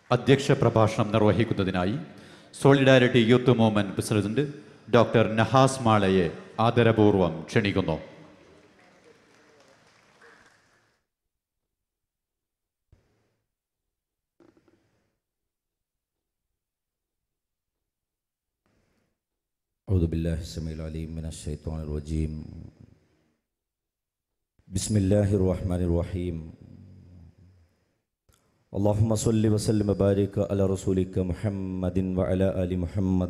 അധ്യക്ഷ പ്രഭാഷണം നിർവഹിക്കുന്നതിനായി solidarity youth movement president doctor Nahas മാളയെ ആദരപൂർവ്വം ക്ഷണിക്കുന്നു أعوذ بالله السميع العليم من الشيطان الرجيم بسم الله الرحمن الرحيم اللهم صل وسلم وبارك على رسولك محمد وعلى آل محمد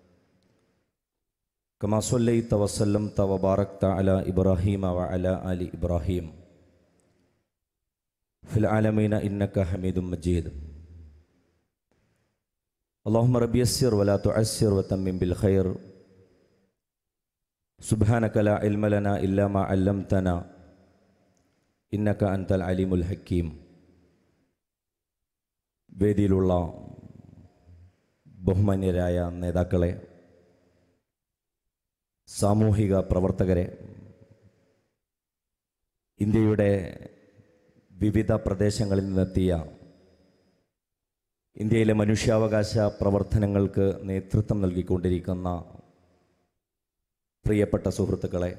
كما صليت وسلمت وباركت على إبراهيم وعلى آل إبراهيم في العالمين إنك حميد مجيد اللهم رب يسر ولا تعسر وتمم بالخير سبحانك لا علم لنا إلا ما علمتنا إنك أنت العليم الحكيم വേദിയിലുള്ള ബഹുമാന്യരായ നേതാക്കളെ സാമൂഹിക പ്രവർത്തകരെ ഇന്ത്യയുടെ വിവിധ പ്രദേശങ്ങളിൽ നിന്നെത്തിയ ഇന്ത്യയിലെ മനുഷ്യാവകാശ പ്രവർത്തനങ്ങൾക്ക് നേതൃത്വം നൽകിക്കൊണ്ടിരിക്കുന്ന പ്രിയപ്പെട്ട സുഹൃത്തുക്കളെ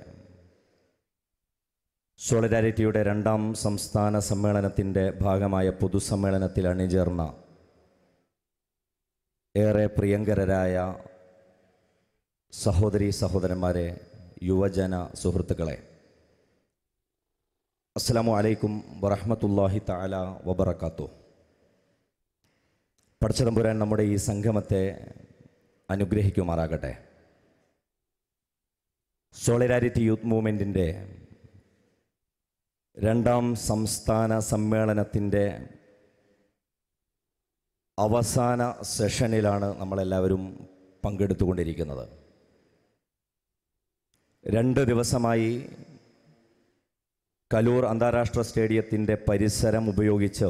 സോളിഡാരിറ്റിയുടെ രണ്ടാം സംസ്ഥാന സമ്മേളനത്തിൻ്റെ ഭാഗമായ പൊതുസമ്മേളനത്തിൽ അണിചേർന്ന ഏറെ പ്രിയങ്കരരായ സഹോദരി സഹോദരന്മാരെ യുവജന സുഹൃത്തുക്കളെ അസ്സലാമു അലൈക്കും വറഹ്മത്തുള്ളാഹി തആല വബറകാതുഹു പടച്ചതമ്പുരാൻ നമ്മുടെ ഈ സംഗമത്തെ അനുഗ്രഹിക്കുമാറാകട്ടെ സോളിഡാരിറ്റി യൂത്ത് മൂവ്മെൻറ്റിൻ്റെ രണ്ടാം സംസ്ഥാന സമ്മേളനത്തിൻ്റെ അവസാന സെഷനിലാണ് നമ്മളെല്ലാവരും പങ്കെടുത്തുകൊണ്ടിരിക്കുന്നത് രണ്ട് ദിവസമായി കലൂർ അന്താരാഷ്ട്ര സ്റ്റേഡിയത്തിൻ്റെ പരിസരം ഉപയോഗിച്ച്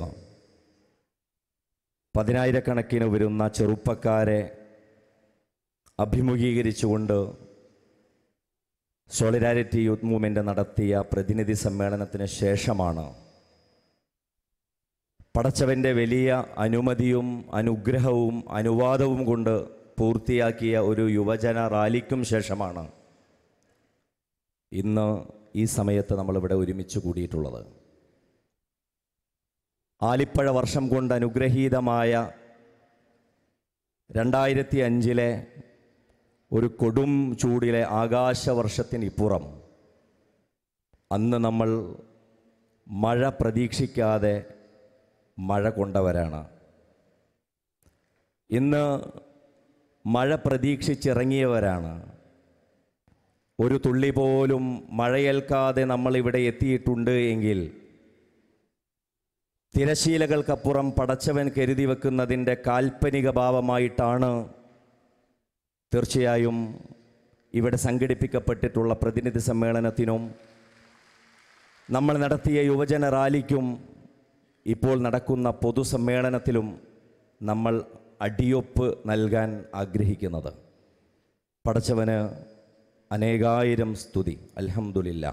പതിനായിരക്കണക്കിന് വരുന്ന ചെറുപ്പക്കാരെ അഭിമുഖീകരിച്ചുകൊണ്ട് സോളിഡാരിറ്റി യൂത്ത് മൂവ്മെൻ്റ് നടത്തിയ പ്രതിനിധി സമ്മേളനത്തിന് ശേഷമാണ് പടച്ചവൻ്റെ വലിയ അനുമതിയും അനുഗ്രഹവും അനുവാദവും കൊണ്ട് പൂർത്തിയാക്കിയ ഒരു യുവജന റാലിക്കും ശേഷമാണ് ഇന്ന് ഈ സമയത്ത് നമ്മളിവിടെ ഒരുമിച്ച് കൂടിയിട്ടുള്ളത് ആലിപ്പഴ വർഷം കൊണ്ട് അനുഗ്രഹീതമായ രണ്ടായിരത്തി അഞ്ചിലെ ഒരു കൊടും ചൂടിലെ ആകാശവർഷത്തിനിപ്പുറം അന്ന് നമ്മൾ മഴ പ്രതീക്ഷിക്കാതെ മഴ കൊണ്ടവരാണ് ഇന്ന് മഴ പ്രതീക്ഷിച്ചിറങ്ങിയവരാണ് ഒരു തുള്ളി പോലും മഴയേൽക്കാതെ നമ്മളിവിടെ എത്തിയിട്ടുണ്ട് എങ്കിൽ തിരശീലകൾക്കപ്പുറം പടച്ചവൻ കരുതി വെക്കുന്നതിൻ്റെ കാൽപ്പനിക ഭാവമായിട്ടാണ് തീർച്ചയായും ഇവിടെ സംഘടിപ്പിക്കപ്പെട്ടിട്ടുള്ള പ്രതിനിധി സമ്മേളനത്തിനും നമ്മൾ നടത്തിയ യുവജന റാലിക്കും ഇപ്പോൾ നടക്കുന്ന പൊതുസമ്മേളനത്തിലും നമ്മൾ അടിയൊപ്പ് നൽകാൻ ആഗ്രഹിക്കുന്നത് പടച്ചവന് അനേകായിരം സ്തുതി അൽഹംദുലില്ല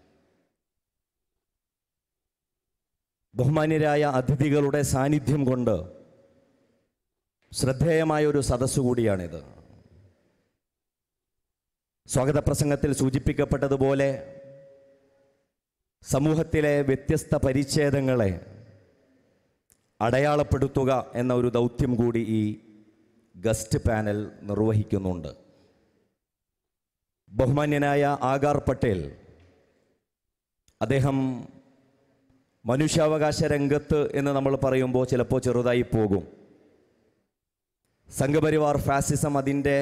ബഹുമാന്യരായ അതിഥികളുടെ സാന്നിധ്യം കൊണ്ട് ശ്രദ്ധേയമായ ഒരു സദസ്സു കൂടിയാണിത് സ്വാഗത പ്രസംഗത്തിൽ സൂചിപ്പിക്കപ്പെട്ടതുപോലെ സമൂഹത്തിലെ വ്യത്യസ്ത പരിച്ഛേദങ്ങളെ അടയാളപ്പെടുത്തുക എന്ന ഒരു ദൗത്യം കൂടി ഈ ഗസ്റ്റ് പാനൽ നിർവഹിക്കുന്നുണ്ട് ബഹുമാന്യനായ ആകാർ പട്ടേൽ അദ്ദേഹം മനുഷ്യാവകാശ രംഗത്ത് എന്ന് നമ്മൾ പറയുമ്പോൾ ചിലപ്പോൾ ചെറുതായി പോകും സംഘപരിവാർ ഫാസിസം അതിൻ്റെ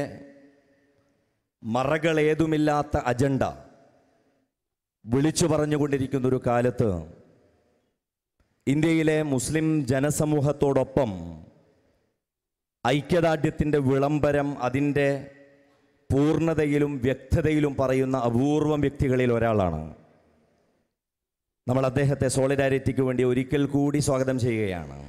മറകളേതുമില്ലാത്ത അജണ്ട വിളിച്ചു പറഞ്ഞുകൊണ്ടിരിക്കുന്ന ഒരു കാലത്ത് ഇന്ത്യയിലെ മുസ്ലിം ജനസമൂഹത്തോടൊപ്പം ഐക്യദാർഢ്യത്തിൻ്റെ വിളംബരം അതിൻ്റെ പൂർണ്ണതയിലും വ്യക്തതയിലും പറയുന്ന അപൂർവം വ്യക്തികളിൽ ഒരാളാണ് നമ്മൾ അദ്ദേഹത്തെ സോളിഡാരിറ്റിക്ക് വേണ്ടി ഒരിക്കൽ കൂടി സ്വാഗതം ചെയ്യുകയാണ്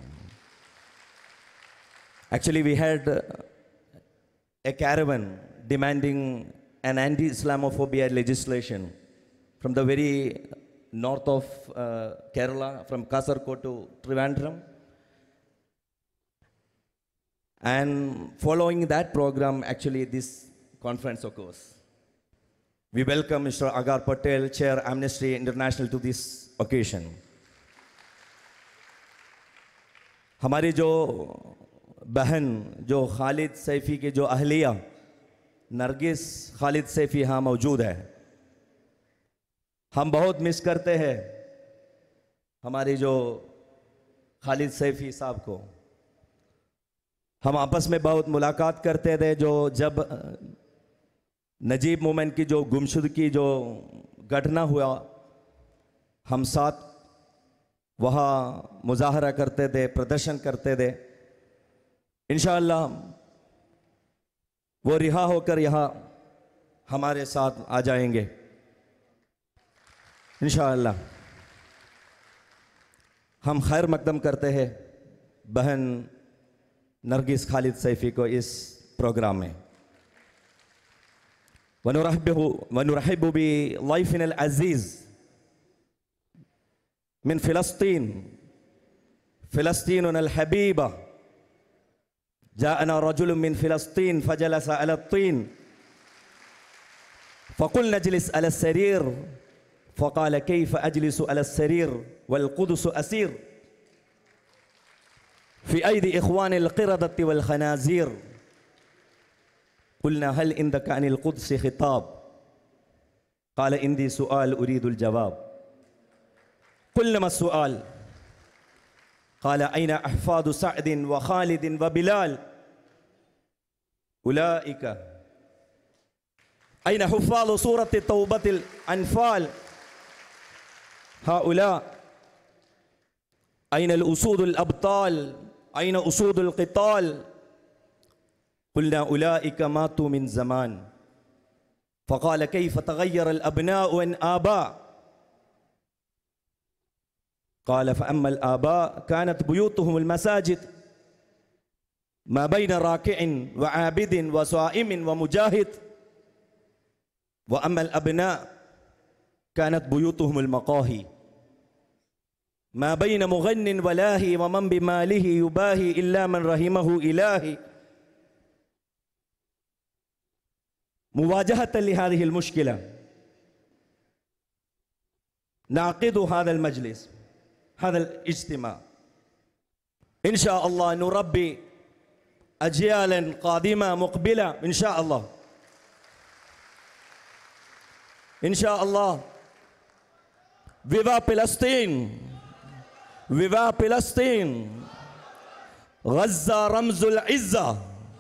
actually we had a caravan demanding an anti Islamophobia legislation from the very north of uh, Kerala, from Kasarkot to Trivandrum. And following that program, actually, this conference occurs. We welcome Mr. Agar Patel, Chair Amnesty International, to this occasion. हमारी जो बहन जो खालिद सैफ़ी की जो अहलिया नरगिस खालिद सैफ़ी यहाँ मौजूद है हम बहुत मिस करते हैं हमारी जो खालिद सैफ़ी साहब को हम आपस में बहुत मुलाकात करते थे जो जब अ, नजीब मोमेंट की जो गुमशुदगी जो घटना हुआ हम साथ वहाँ मुजाहरा करते थे प्रदर्शन करते थे इंशाअल्लाह वो रिहा होकर यहाँ हमारे साथ आ जाएंगे इंशाअल्लाह हम खैर मकदम करते हैं बहन नरगिस खालिद सैफी को इस प्रोग्राम में ونرحب ونرحب بضيفنا العزيز من فلسطين فلسطيننا الحبيبة جاءنا رجل من فلسطين فجلس على الطين فقلنا اجلس على السرير فقال كيف أجلس على السرير والقدس أسير في أيدي إخوان القردة والخنازير قلنا هل عندك عن القدس خطاب قال عندي سؤال أريد الجواب قلنا ما السؤال قال أين أحفاد سعد وخالد وبلال أولئك أين حفاظ سورة توبة الأنفال هؤلاء أين الأسود الأبطال أين أسود القتال قلنا أولئك ماتوا من زمان فقال كيف تغير الأبناء عن آباء قال فأما الآباء كانت بيوتهم المساجد ما بين راكع وعابد وصائم ومجاهد وأما الأبناء كانت بيوتهم المقاهي ما بين مغن ولاهي ومن بماله يباهي إلا من رحمه إلهي مواجهة لهذه المشكلة نعقد هذا المجلس هذا الاجتماع إن شاء الله نربي أجيالا قادمة مقبلة إن شاء الله إن شاء الله فيفا فلسطين فيفا فلسطين غزة رمز العزة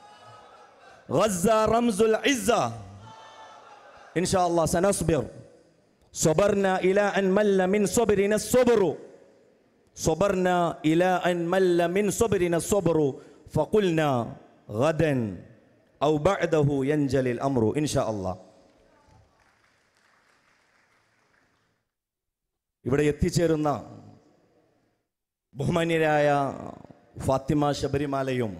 غزة رمز العزة إن شاء الله سنصبر صبرنا إلى أن مل من صبرنا الصبر صبرنا إلى أن مل من صبرنا الصبر فقلنا غدا أو بعده ينجلي الأمر إن شاء الله ഇവിടെ എത്തിച്ചേരുന്ന ബഹുമാന്യരായ ഫാത്തിമ ശബരിമാലയും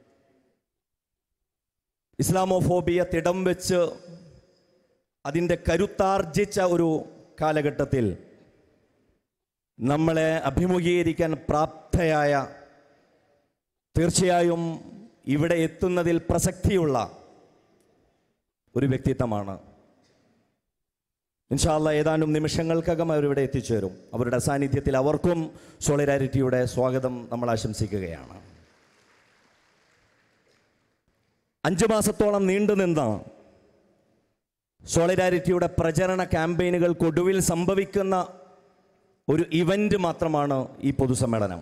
ഇസ്ലാമോഫോബിയ തിടം വെച്ച് അതിൻ്റെ കരുത്താർജിച്ച ഒരു കാലഘട്ടത്തിൽ നമ്മളെ അഭിമുഖീകരിക്കാൻ പ്രാപ്തയായ തീർച്ചയായും ഇവിടെ എത്തുന്നതിൽ പ്രസക്തിയുള്ള ഒരു വ്യക്തിത്വമാണ് ഇൻഷാല്ല ഏതാനും നിമിഷങ്ങൾക്കകം അവരിവിടെ എത്തിച്ചേരും അവരുടെ സാന്നിധ്യത്തിൽ അവർക്കും സോളിഡാരിറ്റിയുടെ സ്വാഗതം നമ്മൾ ആശംസിക്കുകയാണ് അഞ്ചു മാസത്തോളം നീണ്ടുനിന്ന സോളിഡാരിറ്റിയുടെ പ്രചരണ ക്യാമ്പയിനുകൾക്കൊടുവിൽ സംഭവിക്കുന്ന ഒരു ഇവന്റ് മാത്രമാണ് ഈ പൊതുസമ്മേളനം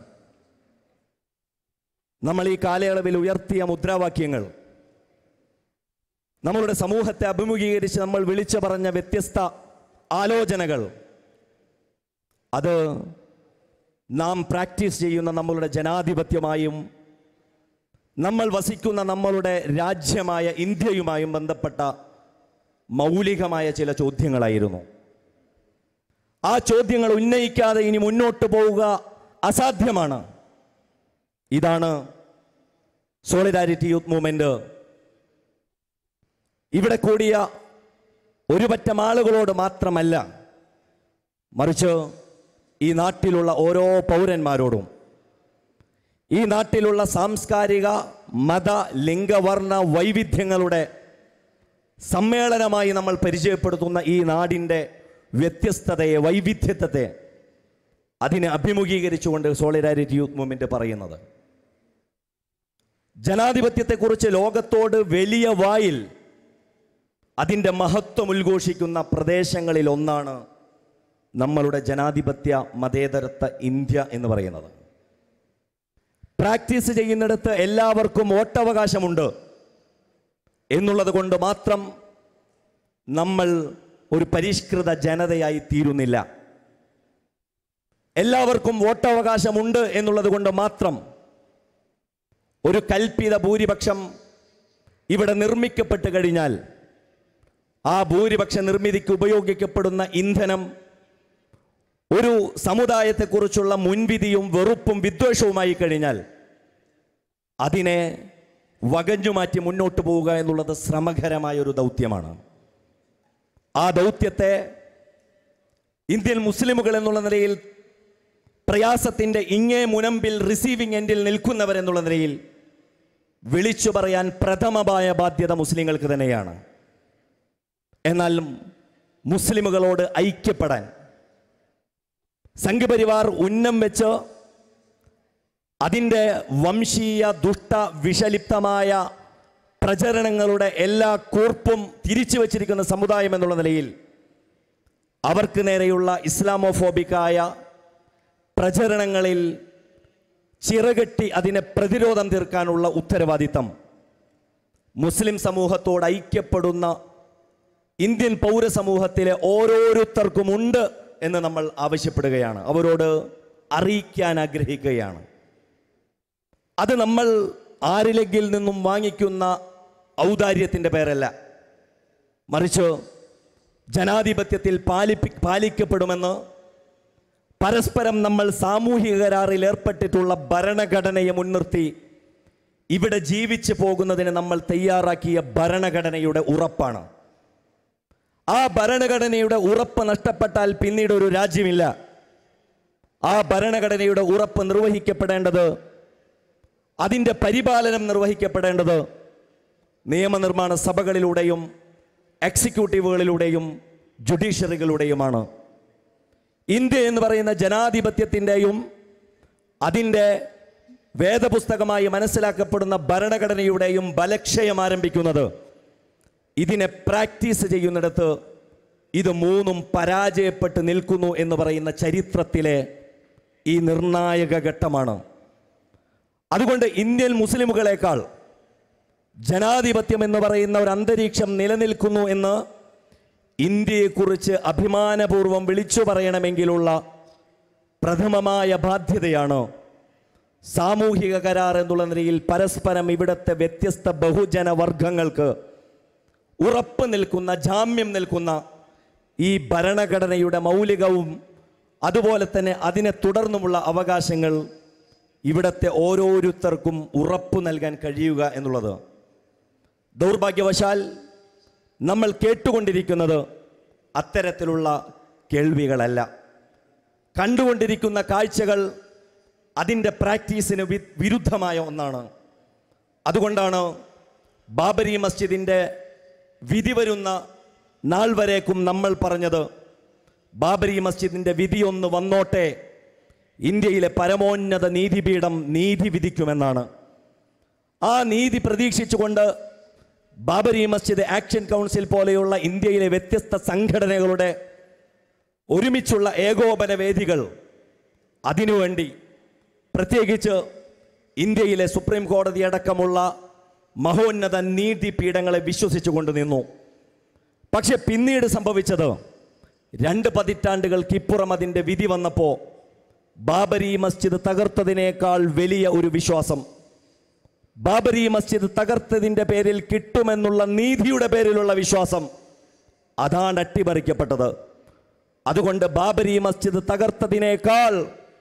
നമ്മൾ ഈ കാലയളവിൽ ഉയർത്തിയ മുദ്രാവാക്യങ്ങൾ നമ്മളുടെ സമൂഹത്തെ അഭിമുഖീകരിച്ച് നമ്മൾ വിളിച്ചു പറഞ്ഞ വ്യത്യസ്ത ആലോചനകൾ അത് നാം പ്രാക്ടീസ് ചെയ്യുന്ന നമ്മളുടെ ജനാധിപത്യമായും നമ്മൾ വസിക്കുന്ന നമ്മളുടെ രാജ്യമായ ഇന്ത്യയുമായും ബന്ധപ്പെട്ട മൗലികമായ ചില ചോദ്യങ്ങളായിരുന്നു ആ ചോദ്യങ്ങൾ ഉന്നയിക്കാതെ ഇനി മുന്നോട്ട് പോവുക അസാധ്യമാണ് ഇതാണ് സോളിഡാരിറ്റി യൂത്ത് മൂവ്മെന്റ് ഇവിടെ കൂടിയ ഒരു പറ്റം ആളുകളോട് മാത്രമല്ല മറിച്ച് ഈ നാട്ടിലുള്ള ഓരോ പൗരന്മാരോടും ഈ നാട്ടിലുള്ള സാംസ്കാരിക മത ലിംഗവർണ്ണ വൈവിധ്യങ്ങളുടെ സമ്മേളനമായി നമ്മൾ പരിചയപ്പെടുത്തുന്ന ഈ നാടിൻ്റെ വ്യത്യസ്തതയെ വൈവിധ്യത്തെ അതിനെ അഭിമുഖീകരിച്ചുകൊണ്ട് സോളിഡാരിറ്റി യൂത്ത് മൂവ്മെന്റ് പറയുന്നത് ജനാധിപത്യത്തെക്കുറിച്ച് ലോകത്തോട് വലിയ വായിൽ അതിൻ്റെ മഹത്വം ഉദ്ഘോഷിക്കുന്ന പ്രദേശങ്ങളിൽ ഒന്നാണ് നമ്മളുടെ ജനാധിപത്യ മതേതരത്വ ഇന്ത്യ എന്ന് പറയുന്നത് പ്രാക്ടീസ് ചെയ്യുന്നിടത്ത് എല്ലാവർക്കും വോട്ടവകാശമുണ്ട് എന്നുള്ളത് കൊണ്ട് മാത്രം നമ്മൾ ഒരു പരിഷ്കൃത ജനതയായി തീരുന്നില്ല എല്ലാവർക്കും വോട്ടവകാശമുണ്ട് എന്നുള്ളത് കൊണ്ട് മാത്രം ഒരു കൽപ്പിത ഭൂരിപക്ഷം ഇവിടെ നിർമ്മിക്കപ്പെട്ട് കഴിഞ്ഞാൽ ആ ഭൂരിപക്ഷ നിർമ്മിതിക്ക് ഉപയോഗിക്കപ്പെടുന്ന ഇന്ധനം ഒരു സമുദായത്തെക്കുറിച്ചുള്ള മുൻവിധിയും വെറുപ്പും വിദ്വേഷവുമായി കഴിഞ്ഞാൽ അതിനെ വകഞ്ഞു മാറ്റി മുന്നോട്ട് പോവുക എന്നുള്ളത് ശ്രമകരമായ ഒരു ദൗത്യമാണ് ആ ദൗത്യത്തെ ഇന്ത്യൻ മുസ്ലിമുകൾ എന്നുള്ള നിലയിൽ പ്രയാസത്തിൻ്റെ ഇങ്ങേ മുനമ്പിൽ റിസീവിംഗ് എൻഡിൽ നിൽക്കുന്നവർ എന്നുള്ള നിലയിൽ വിളിച്ചു പറയാൻ പ്രഥമമായ ബാധ്യത മുസ്ലിങ്ങൾക്ക് തന്നെയാണ് എന്നാൽ മുസ്ലിമുകളോട് ഐക്യപ്പെടാൻ സംഘപരിവാർ ഉന്നം വെച്ച് അതിൻ്റെ വംശീയ ദുഷ്ട വിഷലിപ്തമായ പ്രചരണങ്ങളുടെ എല്ലാ കൂർപ്പും തിരിച്ചു വച്ചിരിക്കുന്ന സമുദായം എന്നുള്ള നിലയിൽ അവർക്ക് നേരെയുള്ള ഇസ്ലാമോഫോബിക്കായ പ്രചരണങ്ങളിൽ ചിറകെട്ടി അതിനെ പ്രതിരോധം തീർക്കാനുള്ള ഉത്തരവാദിത്തം മുസ്ലിം സമൂഹത്തോട് ഐക്യപ്പെടുന്ന ഇന്ത്യൻ പൗരസമൂഹത്തിലെ ഓരോരുത്തർക്കുമുണ്ട് എന്ന് നമ്മൾ ആവശ്യപ്പെടുകയാണ് അവരോട് അറിയിക്കാൻ ആഗ്രഹിക്കുകയാണ് അത് നമ്മൾ ആരിലെങ്കിൽ നിന്നും വാങ്ങിക്കുന്ന ഔദാര്യത്തിൻ്റെ പേരല്ല മറിച്ച് ജനാധിപത്യത്തിൽ പാലിപ്പി പാലിക്കപ്പെടുമെന്ന് പരസ്പരം നമ്മൾ സാമൂഹിക കരാറിൽ ഏർപ്പെട്ടിട്ടുള്ള ഭരണഘടനയെ മുൻനിർത്തി ഇവിടെ ജീവിച്ചു പോകുന്നതിന് നമ്മൾ തയ്യാറാക്കിയ ഭരണഘടനയുടെ ഉറപ്പാണ് ആ ഭരണഘടനയുടെ ഉറപ്പ് നഷ്ടപ്പെട്ടാൽ പിന്നീട് ഒരു രാജ്യമില്ല ആ ഭരണഘടനയുടെ ഉറപ്പ് നിർവഹിക്കപ്പെടേണ്ടത് അതിൻ്റെ പരിപാലനം നിർവഹിക്കപ്പെടേണ്ടത് നിയമനിർമ്മാണ സഭകളിലൂടെയും എക്സിക്യൂട്ടീവുകളിലൂടെയും ജുഡീഷ്യറികളുടെയുമാണ് ഇന്ത്യ എന്ന് പറയുന്ന ജനാധിപത്യത്തിൻ്റെയും അതിൻ്റെ വേദപുസ്തകമായി മനസ്സിലാക്കപ്പെടുന്ന ഭരണഘടനയുടെയും ബലക്ഷയം ആരംഭിക്കുന്നത് ഇതിനെ പ്രാക്ടീസ് ചെയ്യുന്നിടത്ത് ഇത് മൂന്നും പരാജയപ്പെട്ട് നിൽക്കുന്നു എന്ന് പറയുന്ന ചരിത്രത്തിലെ ഈ നിർണായക ഘട്ടമാണ് അതുകൊണ്ട് ഇന്ത്യൻ മുസ്ലിമുകളെക്കാൾ ജനാധിപത്യം എന്ന് പറയുന്ന ഒരു അന്തരീക്ഷം നിലനിൽക്കുന്നു എന്ന് ഇന്ത്യയെക്കുറിച്ച് അഭിമാനപൂർവ്വം വിളിച്ചു പറയണമെങ്കിലുള്ള പ്രഥമമായ ബാധ്യതയാണ് സാമൂഹിക കരാർ എന്നുള്ള നിലയിൽ പരസ്പരം ഇവിടുത്തെ വ്യത്യസ്ത ബഹുജന വർഗങ്ങൾക്ക് ഉറപ്പ് നിൽക്കുന്ന ജാമ്യം നിൽക്കുന്ന ഈ ഭരണഘടനയുടെ മൗലികവും അതുപോലെ തന്നെ അതിനെ തുടർന്നുമുള്ള അവകാശങ്ങൾ ഇവിടുത്തെ ഓരോരുത്തർക്കും ഉറപ്പ് നൽകാൻ കഴിയുക എന്നുള്ളത് ദൗർഭാഗ്യവശാൽ നമ്മൾ കേട്ടുകൊണ്ടിരിക്കുന്നത് അത്തരത്തിലുള്ള കേൾവികളല്ല കണ്ടുകൊണ്ടിരിക്കുന്ന കാഴ്ചകൾ അതിൻ്റെ പ്രാക്ടീസിന് വി വിരുദ്ധമായ ഒന്നാണ് അതുകൊണ്ടാണ് ബാബരി മസ്ജിദിൻ്റെ വിധി വരുന്ന നാൾ വരേക്കും നമ്മൾ പറഞ്ഞത് ബാബരി മസ്ജിദിൻ്റെ വിധിയൊന്ന് വന്നോട്ടെ ഇന്ത്യയിലെ പരമോന്നത നീതിപീഠം നീതി വിധിക്കുമെന്നാണ് ആ നീതി പ്രതീക്ഷിച്ചുകൊണ്ട് ബാബരി മസ്ജിദ് ആക്ഷൻ കൗൺസിൽ പോലെയുള്ള ഇന്ത്യയിലെ വ്യത്യസ്ത സംഘടനകളുടെ ഒരുമിച്ചുള്ള ഏകോപന വേദികൾ അതിനുവേണ്ടി പ്രത്യേകിച്ച് ഇന്ത്യയിലെ സുപ്രീം കോടതി അടക്കമുള്ള മഹോന്നത നീതിപീഠങ്ങളെ വിശ്വസിച്ചുകൊണ്ട് നിന്നു പക്ഷെ പിന്നീട് സംഭവിച്ചത് രണ്ട് പതിറ്റാണ്ടുകൾക്കിപ്പുറം അതിൻ്റെ വിധി വന്നപ്പോൾ ബാബരി മസ്ജിദ് തകർത്തതിനേക്കാൾ വലിയ ഒരു വിശ്വാസം ബാബരി മസ്ജിദ് തകർത്തതിൻ്റെ പേരിൽ കിട്ടുമെന്നുള്ള നീതിയുടെ പേരിലുള്ള വിശ്വാസം അതാണ് അട്ടിമറിക്കപ്പെട്ടത് അതുകൊണ്ട് ബാബരി മസ്ജിദ് തകർത്തതിനേക്കാൾ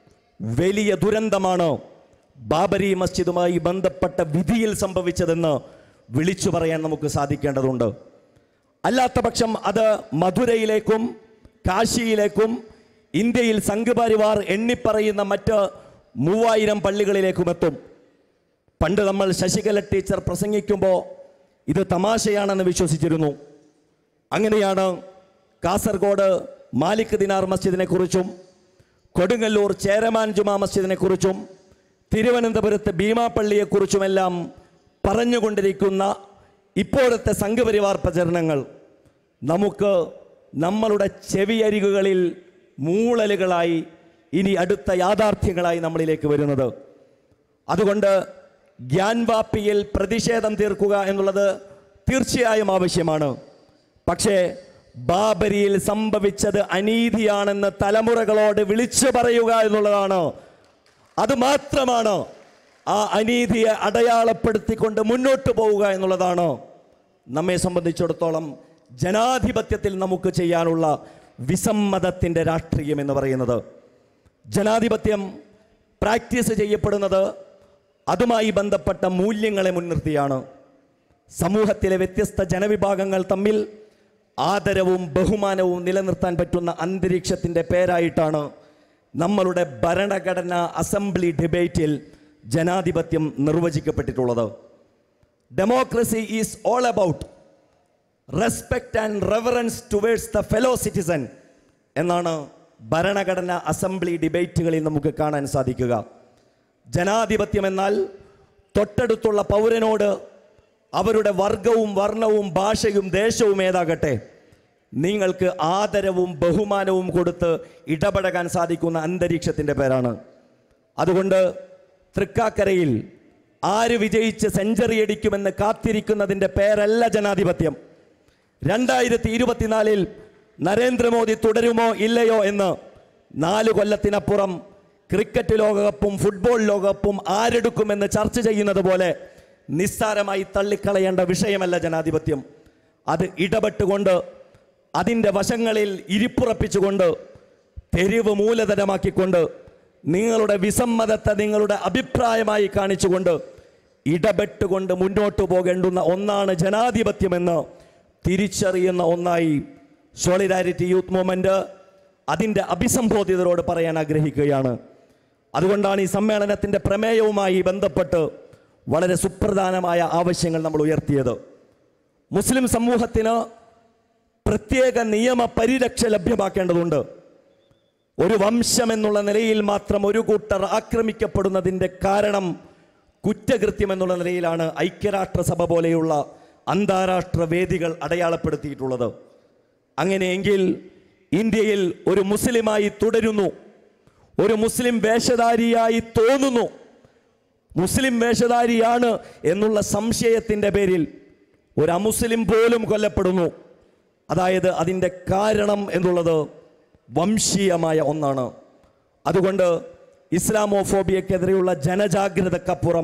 വലിയ ദുരന്തമാണ് ബാബരി മസ്ജിദുമായി ബന്ധപ്പെട്ട വിധിയിൽ സംഭവിച്ചതെന്ന് വിളിച്ചു പറയാൻ നമുക്ക് സാധിക്കേണ്ടതുണ്ട് അല്ലാത്ത പക്ഷം അത് മധുരയിലേക്കും കാശിയിലേക്കും ഇന്ത്യയിൽ സംഘപരിവാർ എണ്ണിപ്പറയുന്ന മറ്റ് മൂവായിരം പള്ളികളിലേക്കും എത്തും പണ്ട് നമ്മൾ ശശികല ടീച്ചർ പ്രസംഗിക്കുമ്പോൾ ഇത് തമാശയാണെന്ന് വിശ്വസിച്ചിരുന്നു അങ്ങനെയാണ് കാസർഗോഡ് മാലിക് ദിനാർ മസ്ജിദിനെ കുറിച്ചും കൊടുങ്ങല്ലൂർ ചേരമാൻ ജുമാ മസ്ജിദിനെ കുറിച്ചും തിരുവനന്തപുരത്ത് ഭീമാപ്പള്ളിയെക്കുറിച്ചുമെല്ലാം പറഞ്ഞുകൊണ്ടിരിക്കുന്ന ഇപ്പോഴത്തെ സംഘപരിവാർ പ്രചരണങ്ങൾ നമുക്ക് നമ്മളുടെ ചെവിയരികുകളിൽ മൂളലുകളായി ഇനി അടുത്ത യാഥാർത്ഥ്യങ്ങളായി നമ്മളിലേക്ക് വരുന്നത് അതുകൊണ്ട് ഗ്യാൻവാപ്പിയിൽ പ്രതിഷേധം തീർക്കുക എന്നുള്ളത് തീർച്ചയായും ആവശ്യമാണ് പക്ഷേ ബാബരിയിൽ സംഭവിച്ചത് അനീതിയാണെന്ന് തലമുറകളോട് വിളിച്ചു പറയുക എന്നുള്ളതാണ് അത് മാത്രമാണ് ആ അനീതിയെ അടയാളപ്പെടുത്തിക്കൊണ്ട് മുന്നോട്ട് പോവുക എന്നുള്ളതാണ് നമ്മെ സംബന്ധിച്ചിടത്തോളം ജനാധിപത്യത്തിൽ നമുക്ക് ചെയ്യാനുള്ള വിസമ്മതത്തിൻ്റെ രാഷ്ട്രീയം എന്ന് പറയുന്നത് ജനാധിപത്യം പ്രാക്ടീസ് ചെയ്യപ്പെടുന്നത് അതുമായി ബന്ധപ്പെട്ട മൂല്യങ്ങളെ മുൻനിർത്തിയാണ് സമൂഹത്തിലെ വ്യത്യസ്ത ജനവിഭാഗങ്ങൾ തമ്മിൽ ആദരവും ബഹുമാനവും നിലനിർത്താൻ പറ്റുന്ന അന്തരീക്ഷത്തിൻ്റെ പേരായിട്ടാണ് നമ്മളുടെ ഭരണഘടനാ അസംബ്ലി ഡിബേറ്റിൽ ജനാധിപത്യം നിർവചിക്കപ്പെട്ടിട്ടുള്ളത് democracy is all about respect and reverence towards the fellow citizen എന്നാണ് ഭരണഘടന അസംബ്ലി ഡിബേറ്റുകളിൽ നമുക്ക് കാണാൻ സാധിക്കുക ജനാധിപത്യം എന്നാൽ തൊട്ടടുത്തുള്ള പൗരനോട് അവരുടെ വർഗവും വർണ്ണവും ഭാഷയും ദേശവും ഏതാകട്ടെ നിങ്ങൾക്ക് ആദരവും ബഹുമാനവും കൊടുത്ത് ഇടപെടകാൻ സാധിക്കുന്ന അന്തരീക്ഷത്തിൻ്റെ പേരാണ് അതുകൊണ്ട് തൃക്കാക്കരയിൽ ആര് വിജയിച്ച് സെഞ്ചുറി അടിക്കുമെന്ന് കാത്തിരിക്കുന്നതിൻ്റെ പേരല്ല ജനാധിപത്യം രണ്ടായിരത്തി ഇരുപത്തിനാലിൽ നരേന്ദ്രമോദി തുടരുമോ ഇല്ലയോ എന്ന് നാല് കൊല്ലത്തിനപ്പുറം ക്രിക്കറ്റ് ലോകകപ്പും ഫുട്ബോൾ ലോകകപ്പും ആരെടുക്കുമെന്ന് ചർച്ച ചെയ്യുന്നത് പോലെ നിസ്സാരമായി തള്ളിക്കളയേണ്ട വിഷയമല്ല ജനാധിപത്യം അത് ഇടപെട്ടുകൊണ്ട് അതിൻ്റെ വശങ്ങളിൽ ഇരിപ്പുറപ്പിച്ചുകൊണ്ട് തെരുവ് മൂലധനമാക്കിക്കൊണ്ട് നിങ്ങളുടെ വിസമ്മതത്തെ നിങ്ങളുടെ അഭിപ്രായമായി കാണിച്ചുകൊണ്ട് ഇടപെട്ടുകൊണ്ട് മുന്നോട്ട് പോകേണ്ടുന്ന ഒന്നാണ് ജനാധിപത്യമെന്ന് തിരിച്ചറിയുന്ന ഒന്നായി സോളിഡാരിറ്റി യൂത്ത് മൂവ്മെന്റ് അതിൻ്റെ അഭിസംബോധിതരോട് പറയാൻ ആഗ്രഹിക്കുകയാണ് അതുകൊണ്ടാണ് ഈ സമ്മേളനത്തിൻ്റെ പ്രമേയവുമായി ബന്ധപ്പെട്ട് വളരെ സുപ്രധാനമായ ആവശ്യങ്ങൾ നമ്മൾ ഉയർത്തിയത് മുസ്ലിം സമൂഹത്തിന് പ്രത്യേക നിയമ പരിരക്ഷ ലഭ്യമാക്കേണ്ടതുണ്ട് ഒരു വംശം എന്നുള്ള നിലയിൽ മാത്രം ഒരു കൂട്ടർ ആക്രമിക്കപ്പെടുന്നതിൻ്റെ കാരണം കുറ്റകൃത്യം എന്നുള്ള നിലയിലാണ് ഐക്യരാഷ്ട്രസഭ പോലെയുള്ള അന്താരാഷ്ട്ര വേദികൾ അടയാളപ്പെടുത്തിയിട്ടുള്ളത് അങ്ങനെയെങ്കിൽ ഇന്ത്യയിൽ ഒരു മുസ്ലിമായി തുടരുന്നു ഒരു മുസ്ലിം വേഷധാരിയായി തോന്നുന്നു മുസ്ലിം വേഷധാരിയാണ് എന്നുള്ള സംശയത്തിൻ്റെ പേരിൽ ഒരു അമുസ്ലിം പോലും കൊല്ലപ്പെടുന്നു അതായത് അതിൻ്റെ കാരണം എന്നുള്ളത് വംശീയമായ ഒന്നാണ് അതുകൊണ്ട് ഇസ്ലാമോഫോബിയക്കെതിരെയുള്ള ജനജാഗ്രതക്കപ്പുറം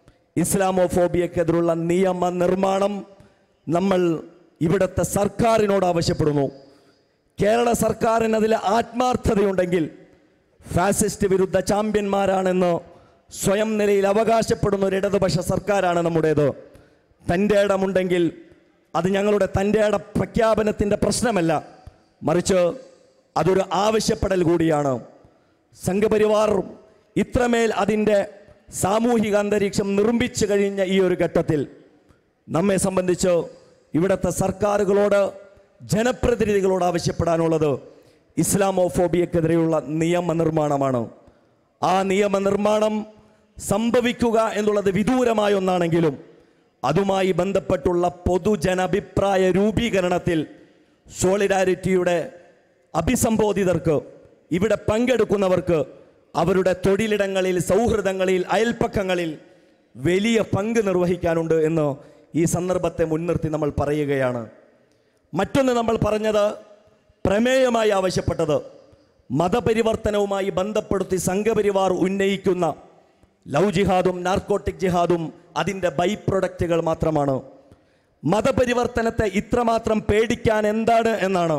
ഇസ്ലാമോഫോബിയക്കെതിരെയുള്ള നിയമ നിർമ്മാണം നമ്മൾ ഇവിടുത്തെ സർക്കാരിനോട് ആവശ്യപ്പെടുന്നു കേരള സർക്കാരിന് അതിൽ ആത്മാർത്ഥതയുണ്ടെങ്കിൽ ഫാസിസ്റ്റ് വിരുദ്ധ ചാമ്പ്യന്മാരാണെന്ന് സ്വയം നിലയിൽ അവകാശപ്പെടുന്ന ഒരു ഇടതുപക്ഷ സർക്കാരാണ് നമ്മുടേത് തൻ്റെ ഇടമുണ്ടെങ്കിൽ അത് ഞങ്ങളുടെ തൻ്റെ ഇട പ്രഖ്യാപനത്തിൻ്റെ പ്രശ്നമല്ല മറിച്ച് അതൊരു ആവശ്യപ്പെടൽ കൂടിയാണ് സംഘപരിവാർ ഇത്രമേൽ അതിൻ്റെ സാമൂഹിക അന്തരീക്ഷം നിർമ്മിച്ചു കഴിഞ്ഞ ഈ ഒരു ഘട്ടത്തിൽ നമ്മെ സംബന്ധിച്ച് ഇവിടുത്തെ സർക്കാരുകളോട് ജനപ്രതിനിധികളോട് ആവശ്യപ്പെടാനുള്ളത് ഇസ്ലാമോഫോബിയക്കെതിരെയുള്ള നിയമനിർമ്മാണമാണ് ആ നിയമനിർമ്മാണം സംഭവിക്കുക എന്നുള്ളത് വിദൂരമായ ഒന്നാണെങ്കിലും അതുമായി ബന്ധപ്പെട്ടുള്ള പൊതുജനഭിപ്രായ രൂപീകരണത്തിൽ സോളിഡാരിറ്റിയുടെ അഭിസംബോധിതർക്ക് ഇവിടെ പങ്കെടുക്കുന്നവർക്ക് അവരുടെ തൊഴിലിടങ്ങളിൽ സൗഹൃദങ്ങളിൽ അയൽപ്പക്കങ്ങളിൽ വലിയ പങ്ക് നിർവഹിക്കാനുണ്ട് എന്ന് ഈ സന്ദർഭത്തെ മുൻനിർത്തി നമ്മൾ പറയുകയാണ് മറ്റൊന്ന് നമ്മൾ പറഞ്ഞത് പ്രമേയമായി ആവശ്യപ്പെട്ടത് മതപരിവർത്തനവുമായി ബന്ധപ്പെടുത്തി സംഘപരിവാർ ഉന്നയിക്കുന്ന ലവ് ജിഹാദും നാർക്കോട്ടിക് ജിഹാദും അതിൻ്റെ ബൈ പ്രൊഡക്റ്റുകൾ മാത്രമാണ് മതപരിവർത്തനത്തെ ഇത്രമാത്രം പേടിക്കാൻ എന്താണ് എന്നാണ്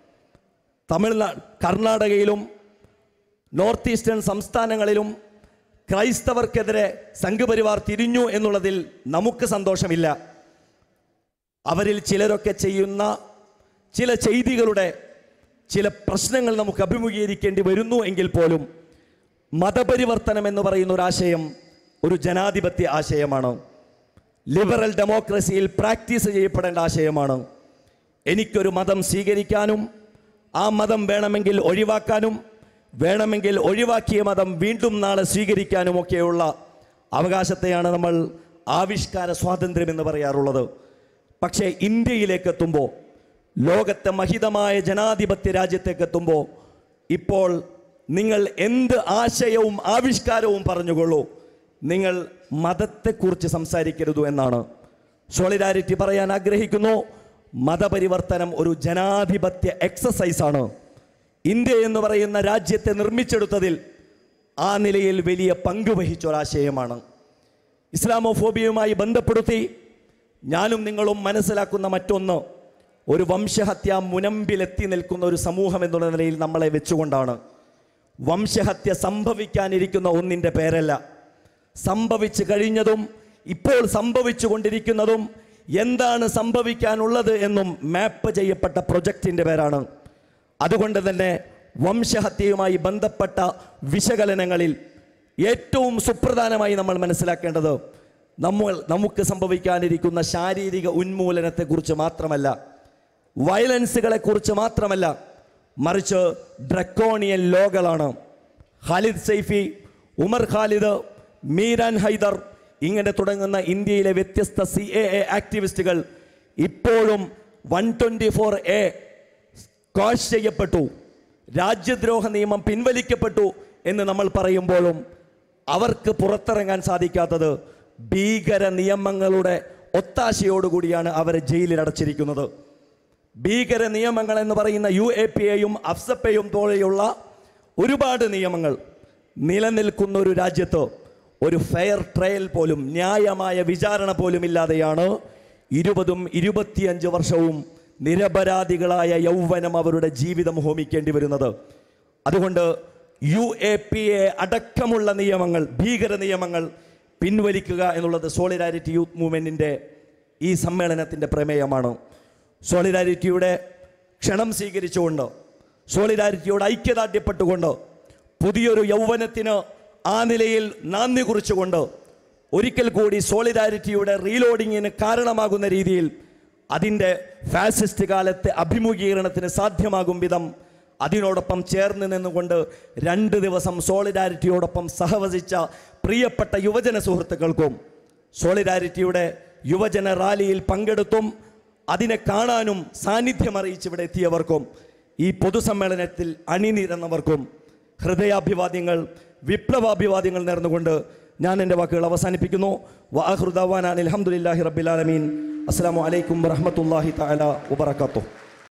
തമിഴ്നാട് കർണാടകയിലും നോർത്ത് ഈസ്റ്റേൺ സംസ്ഥാനങ്ങളിലും ക്രൈസ്തവർക്കെതിരെ സംഘപരിവാർ തിരിഞ്ഞു എന്നുള്ളതിൽ നമുക്ക് സന്തോഷമില്ല അവരിൽ ചിലരൊക്കെ ചെയ്യുന്ന ചില ചെയ്തികളുടെ ചില പ്രശ്നങ്ങൾ നമുക്ക് അഭിമുഖീകരിക്കേണ്ടി വരുന്നു എങ്കിൽ പോലും മതപരിവർത്തനം എന്ന് പറയുന്ന ഒരാശയം ഒരു ജനാധിപത്യ ആശയമാണ് ലിബറൽ ഡെമോക്രസിയിൽ പ്രാക്ടീസ് ചെയ്യപ്പെടേണ്ട ആശയമാണ് എനിക്കൊരു മതം സ്വീകരിക്കാനും ആ മതം വേണമെങ്കിൽ ഒഴിവാക്കാനും വേണമെങ്കിൽ ഒഴിവാക്കിയ മതം വീണ്ടും നാളെ സ്വീകരിക്കാനും ഒക്കെയുള്ള അവകാശത്തെയാണ് നമ്മൾ ആവിഷ്കാര സ്വാതന്ത്ര്യം എന്ന് പറയാറുള്ളത് പക്ഷേ ഇന്ത്യയിലേക്ക് എത്തുമ്പോൾ ലോകത്തെ മഹിതമായ ജനാധിപത്യ രാജ്യത്തേക്ക് എത്തുമ്പോൾ ഇപ്പോൾ നിങ്ങൾ എന്ത് ആശയവും ആവിഷ്കാരവും പറഞ്ഞുകൊള്ളൂ നിങ്ങൾ മതത്തെക്കുറിച്ച് സംസാരിക്കരുത് എന്നാണ് സോളിഡാരിറ്റി പറയാൻ ആഗ്രഹിക്കുന്നു മതപരിവർത്തനം ഒരു ജനാധിപത്യ എക്സസൈസാണ് ഇന്ത്യ എന്ന് പറയുന്ന രാജ്യത്തെ നിർമ്മിച്ചെടുത്തതിൽ ആ നിലയിൽ വലിയ പങ്ക് വഹിച്ച ഒരാശയമാണ് ഇസ്ലാമോഫോബിയയുമായി ബന്ധപ്പെടുത്തി ഞാനും നിങ്ങളും മനസ്സിലാക്കുന്ന മറ്റൊന്ന് ഒരു വംശഹത്യ മുനമ്പിലെത്തി നിൽക്കുന്ന ഒരു സമൂഹം എന്നുള്ള നിലയിൽ നമ്മളെ വെച്ചുകൊണ്ടാണ് വംശഹത്യ സംഭവിക്കാനിരിക്കുന്ന ഒന്നിൻ്റെ പേരല്ല സംഭവിച്ചു കഴിഞ്ഞതും ഇപ്പോൾ സംഭവിച്ചു കൊണ്ടിരിക്കുന്നതും എന്താണ് സംഭവിക്കാനുള്ളത് എന്നും മാപ്പ് ചെയ്യപ്പെട്ട പ്രൊജക്റ്റിൻ്റെ പേരാണ് അതുകൊണ്ട് തന്നെ വംശഹത്യയുമായി ബന്ധപ്പെട്ട വിശകലനങ്ങളിൽ ഏറ്റവും സുപ്രധാനമായി നമ്മൾ മനസ്സിലാക്കേണ്ടത് നമ്മൾ നമുക്ക് സംഭവിക്കാനിരിക്കുന്ന ശാരീരിക ഉന്മൂലനത്തെക്കുറിച്ച് മാത്രമല്ല വയലൻസുകളെക്കുറിച്ച് മാത്രമല്ല മറിച്ച് ഡ്രക്കോണിയൻ ലോകളാണ് ഖാലിദ് സൈഫി ഉമർ ഖാലിദ് മീരാൻ ഹൈദർ ഇങ്ങനെ തുടങ്ങുന്ന ഇന്ത്യയിലെ വ്യത്യസ്ത സി എ എ ആക്ടിവിസ്റ്റുകൾ ഇപ്പോഴും one twenty four A squash ചെയ്യപ്പെട്ടു രാജ്യദ്രോഹ നിയമം പിൻവലിക്കപ്പെട്ടു എന്ന് നമ്മൾ പറയുമ്പോഴും അവർക്ക് പുറത്തിറങ്ങാൻ സാധിക്കാത്തത് ഭീകര നിയമങ്ങളുടെ ഒത്താശയോടുകൂടിയാണ് അവരെ ജയിലിൽ അടച്ചിരിക്കുന്നത് ഭീകര നിയമങ്ങൾ എന്ന് പറയുന്ന യു എ പി എയും അഫ്സപ്പയും പോലെയുള്ള ഒരുപാട് നിയമങ്ങൾ നിലനിൽക്കുന്ന ഒരു രാജ്യത്ത് ഒരു ഫെയർ ട്രയൽ പോലും ന്യായമായ വിചാരണ പോലും ഇല്ലാതെയാണ് ഇരുപതും ഇരുപത്തിയഞ്ച് വർഷവും നിരപരാധികളായ യൗവനം അവരുടെ ജീവിതം ഹോമിക്കേണ്ടി വരുന്നത് അതുകൊണ്ട് യു എ പി എ അടക്കമുള്ള നിയമങ്ങൾ ഭീകര നിയമങ്ങൾ പിൻവലിക്കുക എന്നുള്ളത് സോളിഡാരിറ്റി യൂത്ത് മൂവ്മെൻറ്റിൻ്റെ ഈ സമ്മേളനത്തിൻ്റെ പ്രമേയമാണ് സോളിഡാരിറ്റിയുടെ ക്ഷണം സ്വീകരിച്ചുകൊണ്ട് സോളിഡാരിറ്റിയോട് ഐക്യദാർഢ്യപ്പെട്ടുകൊണ്ട് പുതിയൊരു യൗവനത്തിന് ആ നിലയിൽ നാന്ദി കുറിച്ചുകൊണ്ട് ഒരിക്കൽ കൂടി സോളിഡാരിറ്റിയുടെ റീലോഡിങ്ങിന് കാരണമാകുന്ന രീതിയിൽ അതിൻ്റെ ഫാസിസ്റ്റ് കാലത്തെ അഭിമുഖീകരണത്തിന് സാധ്യമാകും വിധം അതിനോടൊപ്പം ചേർന്ന് നിന്നുകൊണ്ട് രണ്ട് ദിവസം സോളിഡാരിറ്റിയോടൊപ്പം സഹവസിച്ച പ്രിയപ്പെട്ട യുവജന സുഹൃത്തുക്കൾക്കും സോളിഡാരിറ്റിയുടെ യുവജന റാലിയിൽ പങ്കെടുത്തും അതിനെ കാണാനും സാന്നിധ്യം അറിയിച്ച് ഇവിടെ എത്തിയവർക്കും ഈ പൊതുസമ്മേളനത്തിൽ അണിനിരന്നവർക്കും ഹൃദയാഭിവാദ്യങ്ങൾ വിപ്ലവാഭിവാദ്യങ്ങൾ നേർന്നുകൊണ്ട് ഞാൻ എൻ്റെ വാക്കുകൾ അവസാനിപ്പിക്കുന്നു വാഹൃദാൻ അലഹമുല്ലാഹി റബ്ബിലാലമീൻ അസ്സാം വലൈക്കും വറഹമത്തല്ലാഹി തല വബർക്കാത്തു